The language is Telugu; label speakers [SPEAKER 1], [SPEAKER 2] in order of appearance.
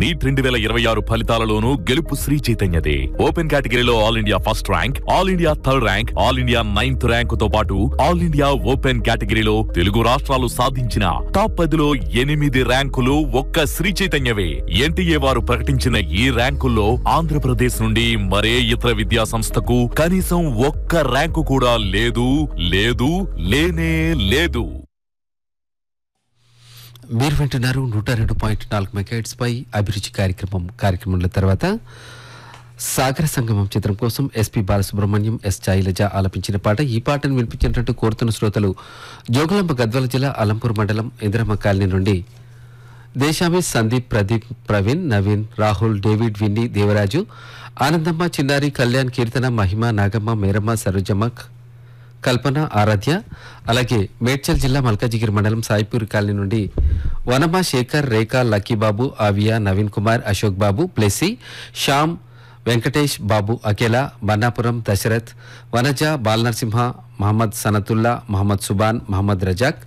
[SPEAKER 1] నీట్ రెండు వేల ఇరవై ఆరు ఫలితాలలోనూ గెలుపు శ్రీ చైతన్యదే ఓపెన్ కేటగిరీలో all India first rank all India third rank all India ninth rank తో పాటు ఆల్ ఇండియా ఓపెన్ కేటగిరీలో తెలుగు రాష్ట్రాలు సాధించిన టాప్ పదిలో ఎనిమిది ర్యాంకులు ఒక్క శ్రీ చైతన్యవే ఎన్టీఏ వారు ప్రకటించిన ఈ ర్యాంకుల్లో ఆంధ్రప్రదేశ్ నుండి మరే ఇతర విద్యా సంస్థకు కనీసం ఒక్క ర్యాంకు కూడా లేదు లేదు లేనే లేదు
[SPEAKER 2] మీరు వింటున్నారు నూట రెండు పాయింట్ నాలుగు మెగాట్స్ పై అభిరుచి కార్యక్రమం కార్యక్రమంలో తర్వాత సాగర సంగమం చిత్రం కోసం ఎస్పి బాలసుబ్రహ్మణ్యం ఎస్ శైలజ ఆలపించిన పాట ఈ పాటను వినిపించినట్టు కోరుతున్న శ్రోతలు జోగులాంబ గద్వాల జిల్లా అలంపూర్ మండలం ఇంద్రమ్మ కాలనీ నుండి దేశామి సందీప్ ప్రదీప్ ప్రవీణ్ నవీన్ రాహుల్ డేవిడ్ విన్నీ దేవరాజు ఆనందమ్మ చిన్నారి కళ్యాణ్ కీర్తన మహిమ నాగమ్మ మేరమ్మ సరోజమ్మ కల్పన ఆరాధ్య అలాగే మేడ్చల్ జిల్లా మల్కాజిగిరి మండలం సాయిపూర్ కాలనీ నుండి వనమ శేఖర్ రేఖా లక్కీబాబు ఆవియా నవీన్ కుమార్ అశోక్ బాబు ప్లెస్సి శ్యామ్ వెంకటేష్ బాబు అకేలా బన్నాపురం దశరథ్ వనజ బాలనరసింహ మహమ్మద్ సనతుల్లా మహమ్మద్ సుబాన్ మహమ్మద్ రజాక్